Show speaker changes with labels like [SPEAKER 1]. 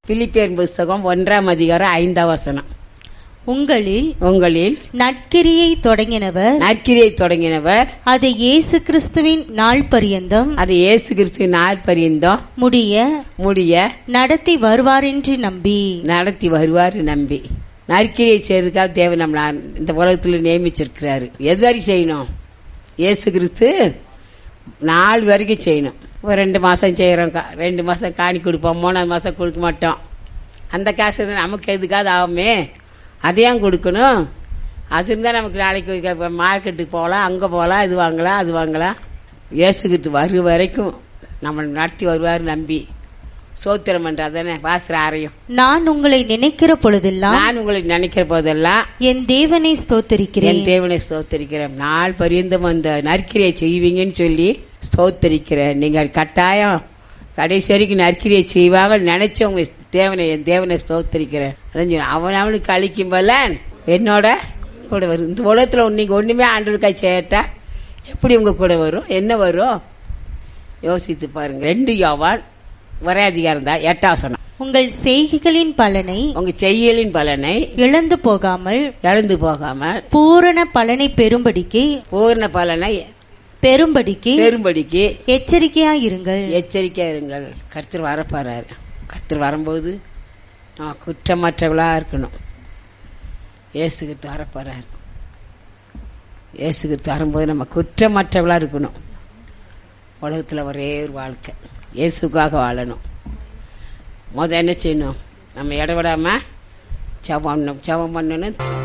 [SPEAKER 1] பிலிப்பியர் புஸ்தகம் ஒன்றாம் அதிகாரம் ஐந்தாம் வசனம்
[SPEAKER 2] உங்களில்
[SPEAKER 1] உங்களில்
[SPEAKER 2] நற்கிரியை தொடங்கினவர்
[SPEAKER 1] நற்கிரியை தொடங்கினவர்
[SPEAKER 2] அது இயேசு கிறிஸ்துவின் நாள் பரியந்தம்
[SPEAKER 1] அது இயேசு கிறிஸ்து நாள் பரியந்தம்
[SPEAKER 2] முடிய
[SPEAKER 1] முடிய
[SPEAKER 2] நடத்தி வருவாரென்று நம்பி
[SPEAKER 1] நடத்தி வருவார் நம்பி நற்கிரியை செய்யறதுக்காக தேவன் நம்மள இந்த உலகத்தில் நியமிச்சிருக்கிறாரு எது வரைக்கும் செய்யணும் இயேசு கிறிஸ்து நாலு வரைக்கும் செய்யணும் ஒரு ரெண்டு மாதம் செய்கிறோம் கா ரெண்டு மாதம் காணி கொடுப்போம் மூணாவது மாதம் கொடுக்க மாட்டோம் அந்த காசு இருந்தா நமக்கு எதுக்காவது ஆகுமே அதையும் கொடுக்கணும் அது இருந்தால் நமக்கு நாளைக்கு மார்க்கெட்டுக்கு போகலாம் அங்கே போகலாம் இது வாங்கலாம் அது வாங்கலாம் இயேசு கிறிஸ்து வரும் வரைக்கும் நம்மளை நடத்தி வருவார் நம்பி சோத்திரம் பண்ணுறாதானே வாசுற ஆரையும்
[SPEAKER 2] நான் உங்களை நினைக்கிற பொழுதெல்லாம்
[SPEAKER 1] நான் உங்களை நினைக்கிற போதெல்லாம்
[SPEAKER 2] என் தேவனை ஸ்தோத்தரிக்கிறேன்
[SPEAKER 1] என் தேவனை ஸ்தோத்தரிக்கிறேன் நாள் பரியந்தம் அந்த நற்கிரியை செய்வீங்கன்னு சொல்லி ஸ்தோத்தரிக்கிறேன் நீங்கள் கட்டாயம் கடைசி வரைக்கும் நற்கிரியை செய்வாங்க நினைச்சவங்க தேவனை என் தேவனை ஸ்தோத்தரிக்கிறேன் அதான் சொல்றேன். அவன் அவனுக்கு அழிக்கும் போல என்னோட கூட வரும் இந்த உலகத்தில் நீங்க ஒண்ணுமே ஆண்டவருக்காய் செய்யட்டா எப்படி உங்க கூட வரும் என்ன வரும் யோசித்து பாருங்க ரெண்டு யோவான் ஒரே அதிகாரம் தான் எட்டாசனம்
[SPEAKER 2] உங்கள் செய்கைகளின் பலனை
[SPEAKER 1] உங்க செய்யலின் பலனை
[SPEAKER 2] இழந்து போகாமல்
[SPEAKER 1] இழந்து போகாமல்
[SPEAKER 2] பூரண பலனை பெறும்படிக்கு
[SPEAKER 1] பூர்ண பலனை
[SPEAKER 2] பெறும்படிக்கு
[SPEAKER 1] பெரும்படிக்கு
[SPEAKER 2] எச்சரிக்கையாயிருங்கள்
[SPEAKER 1] எச்சரிக்கையா இருங்கள் கர்த்தர் வரப்போறாரு கர்த்தர் வரும்போது நான் குற்றமற்றவளா இருக்கணும் இயேசுக்கு வரப்போறாரு இயேசுக்கு வரும்போது நம்ம குற்றமற்றவளா இருக்கணும் உலகத்துல ஒரே ஒரு வாழ்க்கை இயேசுக்காக வாழணும் முத என்ன செய்யணும் நம்ம இடவிடாம ஜபம் பண்ணணும் ஜபம் பண்ணணும்